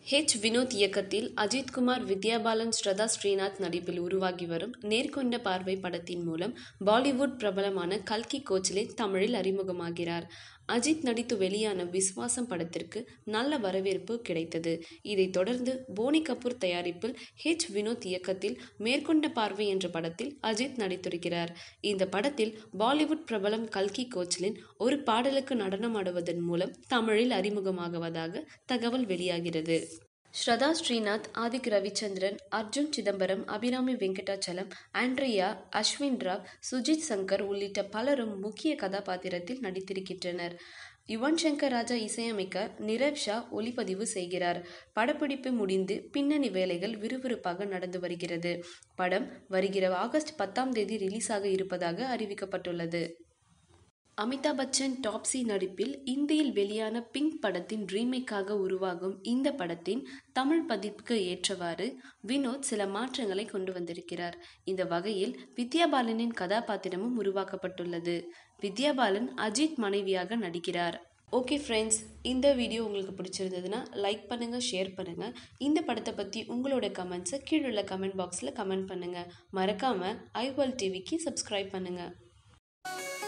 H Vinod இயக்கத்தில் அஜித்குமார் வித்யாபாலன் ஸ்ரதா ஸ்ரீநாத் நடிப்பில் உருவாகி வரும் நேர்கொண்ட பார்வை படத்தின் மூலம் பாலிவுட் பிரபலமான கல்கி கோச்லே தமிழில் அறிமுகமாகிறார் அஜித் நடித்து வெளியான விஸ்வாசம் படத்திற்கு நல்ல வரவேற்பு கிடைத்தது இதைத் தொடர்ந்து போனி கபூர் தயாரிப்பில் ஹெச் வினோத் இயக்கத்தில் மேற்கொண்ட பார்வை என்ற படத்தில் அஜித் நடித்திருக்கிறார் இந்த படத்தில் பாலிவுட் பிரபலம் கல்கி கோச்லின் ஒரு பாடலுக்கு நடனமாடுவதன் மூலம் தமிழில் அறிமுகமாகுவதாக தகவல் வெளியாகிறது ஸ்ரதா ஸ்ரீநாத் ஆதிக் ரவிச்சந்திரன் அர்ஜுன் சிதம்பரம் அபிராமி வெங்கடாச்சலம் ஆண்ட்ரியா அஸ்வின் ராவ் சுஜித் சங்கர் உள்ளிட்ட பலரும் முக்கிய கதாபாத்திரத்தில் நடித்திருக்கின்றனர் யுவன் சங்கர் ராஜா இசையமைக்க நிரவ் ஷா ஒளிப்பதிவு செய்கிறார் படப்பிடிப்பு முடிந்து பின்னணி வேலைகள் விறுவிறுப்பாக நடந்து வருகிறது படம் வருகிற ஆகஸ்ட் பத்தாம் தேதி ரிலீஸ் ஆக இருப்பதாக அறிவிக்கப்பட்டுள்ளது அமிதாப் பச்சன் டாப்ஸி நடிப்பில் இந்தியில் வெளியான பிங்க் படத்தின் ரீமேக்காக உருவாகும் இந்த படத்தின் தமிழ் பதிப்புக்கு ஏற்றவாறு வினோத் சில மாற்றங்களை கொண்டு வந்திருக்கிறார் இந்த வகையில் வித்யாபாலனின் கதாபாத்திரமும் உருவாக்கப்பட்டுள்ளது வித்யாபாலன் அஜித் மனைவியாக நடிக்கிறார் ஓகே ஃப்ரெண்ட்ஸ் இந்த வீடியோ உங்களுக்கு பிடிச்சிருந்ததுன்னா லைக் பண்ணுங்கள் ஷேர் பண்ணுங்கள் இந்த படத்தை பற்றி உங்களோட கமெண்ட்ஸை கீழுள்ள கமெண்ட் பாக்ஸில் கமெண்ட் பண்ணுங்கள் மறக்காமல் ஐவால் டிவிக்கு சப்ஸ்கிரைப் பண்ணுங்கள்